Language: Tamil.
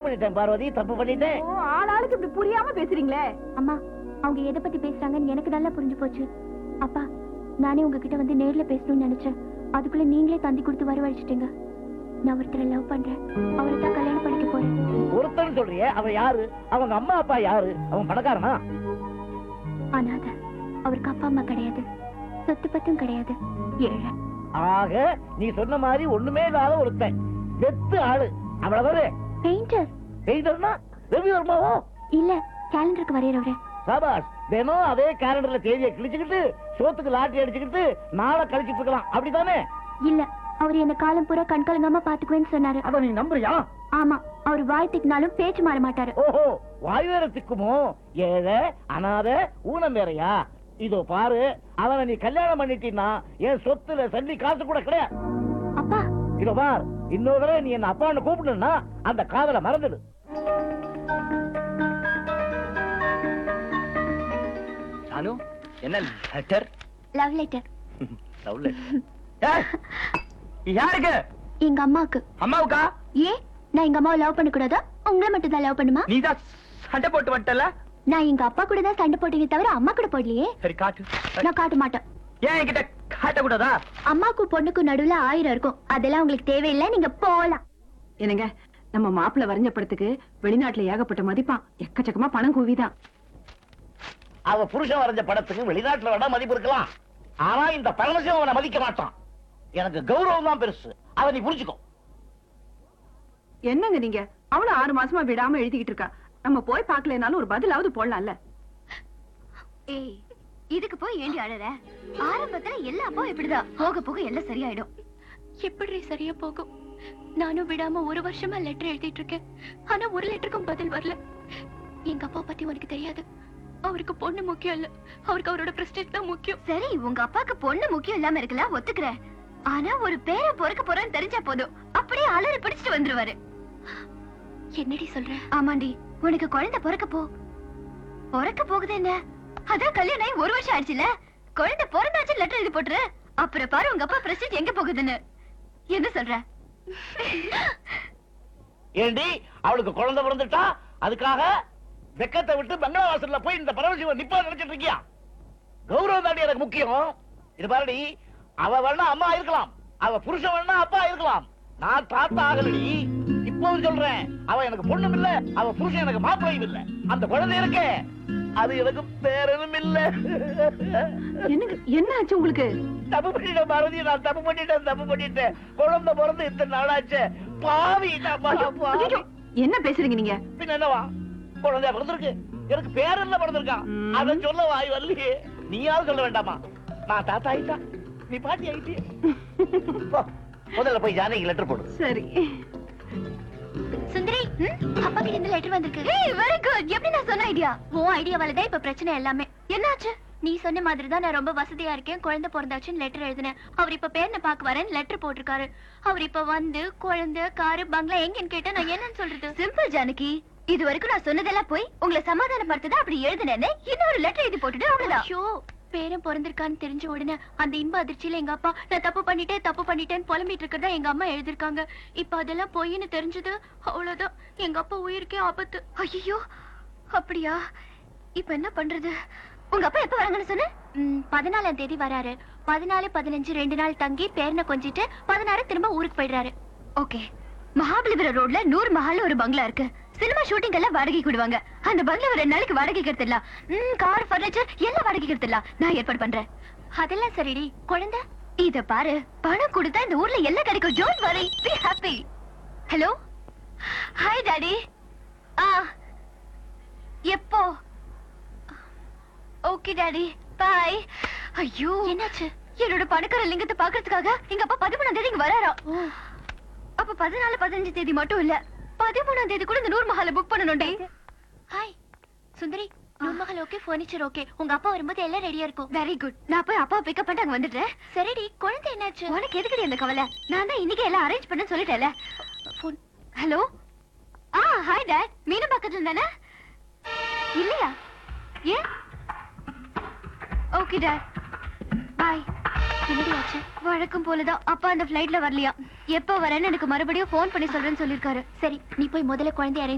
பண்ணிட்டேன் பார்வதி தப்பு பண்ணிட்டேன் ஓ ஆளாளுக்கு இப்படி புரியாம பேசுறீங்களே அம்மா அவங்க எதை பத்தி பேசுறாங்கன்னு எனக்கு நல்லா புரிஞ்சு போச்சு அப்பா நானே உங்ககிட்ட வந்து நேர்ல பேசணும்னு நினைச்சேன் அதுக்குள்ள நீங்களே தந்தி கொடுத்து வரவழைச்சிட்டீங்க நான் ஒருத்தரை லவ் பண்றேன் அவரை தான் கல்யாணம் பண்ணிக்க போறேன் ஒருத்தன் சொல்றியே அவன் யாரு அவங்க அம்மா அப்பா யாரு அவன் பணக்காரனா அனாத அவருக்கு அப்பா அம்மா கிடையாது சொத்து பத்தும் கிடையாது ஏழை ஆக நீ சொன்ன மாதிரி ஒண்ணுமே இல்லாத ஒருத்தன் வெத்து ஆளு அவ்வளவு பெயிண்டர் பெய்தர்னா ரவி வர்மாவோ இல்ல கேலண்டருக்கு வரையறவரு சாபாஸ் தினம் அதே கேலண்டர்ல தேதியை கிழிச்சுக்கிட்டு சோத்துக்கு லாட்டி அடிச்சுக்கிட்டு நாளை கழிச்சிட்டு இருக்கலாம் அப்படித்தானே இல்ல அவர் என்ன காலம் பூரா கண் கலங்காம பாத்துக்குவேன்னு சொன்னாரு அத நீ நம்புறியா ஆமா அவர் வாய் திக்கினாலும் பேச்சு மாற மாட்டாரு ஓஹோ வாயுவேர திக்குமோ ஏழை அனாத ஊனம் வேறயா இதோ பாரு அவனை நீ கல்யாணம் பண்ணிட்டீன்னா என் சொத்துல சல்லி காசு கூட கிடையாது அப்பா இதோ பார் இன்னொரு தடவை நீ என்ன அப்பான்னு கூப்பிடணும்னா அந்த காதலை மறந்துடு சானு என்ன letter love letter love letter யாருக்கு எங்க அம்மாக்கு அம்மாவுக்கா ஏன் நான் எங்க அம்மாவை லவ் பண்ண கூடாதா உங்களை மட்டும் தான் லவ் பண்ணுமா நீதான் சண்டை போட்டு வந்துட்டல நான் எங்க அப்பா கூட தான் சண்டை போட்டீங்க தவிர அம்மா கூட போடலையே சரி காட்டு நான் காட்ட மாட்டேன் ஏன் என்கிட்ட காட்டக்கூடாதா அம்மாக்கும் பொண்ணுக்கும் நடுவுல ஆயிரம் இருக்கும் அதெல்லாம் உங்களுக்கு தேவையில்லை நீங்க போலாம் என்னங்க நம்ம மாப்பிள்ளை வரைஞ்ச படத்துக்கு வெளிநாட்டுல ஏகப்பட்ட மதிப்பான் எக்கச்சக்கமா பணம் குவிதான் அவ புருஷன் வரைஞ்ச படத்துக்கு வெளிநாட்டுல வேணா மதிப்பு இருக்கலாம் ஆனா இந்த பரமசிவம் அவனை மதிக்க மாட்டான் எனக்கு கௌரவம் தான் பெருசு அதை நீ புரிஞ்சுக்கோ என்னங்க நீங்க அவளும் ஆறு மாசமா விடாம எழுதிக்கிட்டு இருக்கா நம்ம போய் பார்க்கலனாலும் ஒரு பதிலாவது போடலாம்ல ஏய் இதுக்கு போய் ஏண்டி அழற ஆரம்பத்துல எல்லா அப்பாவும் இப்படிதான் போக போக எல்லாம் சரியாயிடும் எப்படி சரியா போகும் நானும் விடாம ஒரு வருஷமா லெட்டர் எழுதிட்டு இருக்கேன் ஆனா ஒரு லெட்டருக்கும் பதில் வரல எங்க அப்பா பத்தி உனக்கு தெரியாது அவருக்கு பொண்ணு முக்கியம் இல்ல அவருக்கு அவரோட பிரஸ்டேஜ் தான் முக்கியம் சரி உங்க அப்பாக்கு பொண்ணு முக்கியம் இல்லாம இருக்கல ஒத்துக்கிறேன் ஆனா ஒரு பேரை பொறுக்க போறேன்னு தெரிஞ்சா போதும் அப்படியே அலறி பிடிச்சிட்டு வந்துருவாரு என்னடி சொல்ற ஆமாண்டி உனக்கு குழந்தை பிறக்க போ பிறக்க போகுது என்ன அதான் கல்யாணம் ஆகி ஒரு வருஷம் ஆச்சுல குழந்தை பிறந்தாச்சு லெட்டர் எழுதி போட்டுரு அப்புறம் பாரு உங்க அப்பா பிரஸ்டேஜ் எங்க போகுதுன்னு என்ன சொல்ற ஏண்டி அவளுக்கு குழந்தை பிறந்துட்டா அதுக்காக வெக்கத்தை விட்டு பங்களா வாசல்ல போய் இந்த பரமசிவன் நிப்பா நினைச்சிட்டு இருக்கியா கௌரவம் தாண்டி எனக்கு முக்கியம் இது பாருடி அவ வேணா அம்மா இருக்கலாம் அவ புருஷன் வேணா அப்பா இருக்கலாம் நான் தாத்தா ஆகலடி இப்பவும் சொல்றேன் அவ எனக்கு பொண்ணும் இல்ல அவ புருஷன் எனக்கு மாப்பிள்ளையும் இல்ல அந்த குழந்தை இருக்கே அது எனக்கு பேரனும் இல்ல என்னங்க என்ன ஆச்சு உங்களுக்கு தப்பு பண்ணிட்டேன் பாரதி நான் தப்பு பண்ணிட்டேன் தப்பு பண்ணிட்டேன் குழந்தை பிறந்து இத்தனை நாளாச்சு பாவி நான் பா- பாவி. ஐயோ, என்ன பேசுறீங்க நீங்க பின்ன என்னவா குழந்தையா பிறந்திருக்கு எனக்கு பேரன்ல பிறந்திருக்கான் ம். அத சொல்ல வாய் வரலையே நீயாவது சொல்ல வேண்டாமா நான் தாத்தா ஆயிட்டா நீ பாட்டி ஆயிட்டே போ, முதல்ல போய் ஜானகி லெட்டர் போடு சரி சுந்தரி அப்பா கிட்ட இருந்து லெட்டர் வந்திருக்கு ஏய் வெரி குட் எப்படி நான் சொன்ன ஐடியா உன் ஐடியாவால தான் இப்ப பிரச்சனை எல்லாமே என்னாச்சு நீ சொன்ன மாதிரி தான் நான் ரொம்ப வசதியா இருக்கேன் குழந்தை பிறந்தாச்சுன்னு லெட்டர் எழுதினேன் அவர் இப்ப பேரனை பார்க்க வரேன்னு லெட்டர் போட்டிருக்காரு அவர் இப்ப வந்து குழந்தை காரு பங்களா எங்கன்னு கேட்டா நான் என்னன்னு சொல்றது சிம்பிள் ஜானகி இது வரைக்கும் நான் சொன்னதெல்லாம் போய் உங்களை சமாதானப்படுத்ததான் அப்படி எழுதினேன்னு இன்னொரு லெட்டர் எழுதி போட்டுட்டு அவ்வளவுதான் ஐயோ பேரன் பிறந்திருக்கான்னு தெரிஞ்ச உடனே அந்த இன்ப அதிர்ச்சியில எங்க அப்பா நான் தப்பு பண்ணிட்டேன் தப்பு பண்ணிட்டேன்னு புலம்பிட்டு இருக்கிறதா எங்க அம்மா எழுதிருக்காங்க இப்ப அதெல்லாம் பொய்ன்னு தெரிஞ்சது அவ்வளவுதான் எங்க அப்பா உயிருக்கே ஆபத்து ஐயோ அப்படியா இப்ப என்ன பண்றது உங்க அப்பா எப்ப வராங்கன்னு சொன்ன ம், பதினாலாம் தேதி வராரு பதினாலு பதினஞ்சு ரெண்டு நாள் தங்கி பேரனை கொஞ்சிட்டு பதினாறு திரும்ப ஊருக்கு போயிடுறாரு ஓகே மகாபலிபுரம் ரோட்ல நூறு மஹால்ல ஒரு பங்களா இருக்கு சினிமா ஷூட்டிங் எல்லாம் வாடகை கொடுவாங்க அந்த பங்களா ரெண்டு நாளைக்கு வாடகைக்கு எடுத்துடலாம் ம், கார் ஃபர்னிச்சர் எல்லாம் வாடகைக்கு எடுத்துடலாம் நான் ஏற்பாடு பண்றேன் அதெல்லாம் சரிடி குழந்தை இத பாரு பணம் கொடுத்தா இந்த ஊர்ல எல்லாம் கிடைக்கும் don't worry be happy hello hi daddy ஆ எப்போ ஓகே டாடி பை ஐயோ என்னாச்சு என்னோட பணக்கார லிங்கத்தை பாக்குறதுக்காக எங்க அப்பா பதிமூணாம் தேதி இங்க வராராம் அப்ப பதினாலு பதினஞ்சு தேதி மட்டும் இல்ல பதிமூணாம் தேதி கூட இந்த நூறு மஹால புக் பண்ணணும் டே hi Sundari Noormahal okay furniture okay உங்க அப்பா வரும்போது எல்லாம் ரெடியா இருக்கும் வெரி குட் நான் போய் அப்பா பிக்கப் பண்ணிட்டு அங்க வந்துடுறேன் சரிடி குழந்தை என்னாச்சு உனக்கு எதுக்குடி அந்த கவலை நான் தான் இன்னைக்கு எல்லாம் அரேஞ்ச் பண்ண சொல்லிட்டேன்ல ஃபோன் ஹலோ ஆ ஹாய் டாட் மீனா பக்கத்துல தானே இல்லையா ஏன் ஓகே டாட் பாய் என்னடி ஆச்சு வழக்கம் போலதான் அப்பா அந்த ஃபிளைட்ல வரலையா எப்ப வரேன்னு எனக்கு மறுபடியும் ஃபோன் பண்ணி சொல்றேன்னு சொல்லிருக்காரு சரி நீ போய் முதல்ல குழந்தைய arrange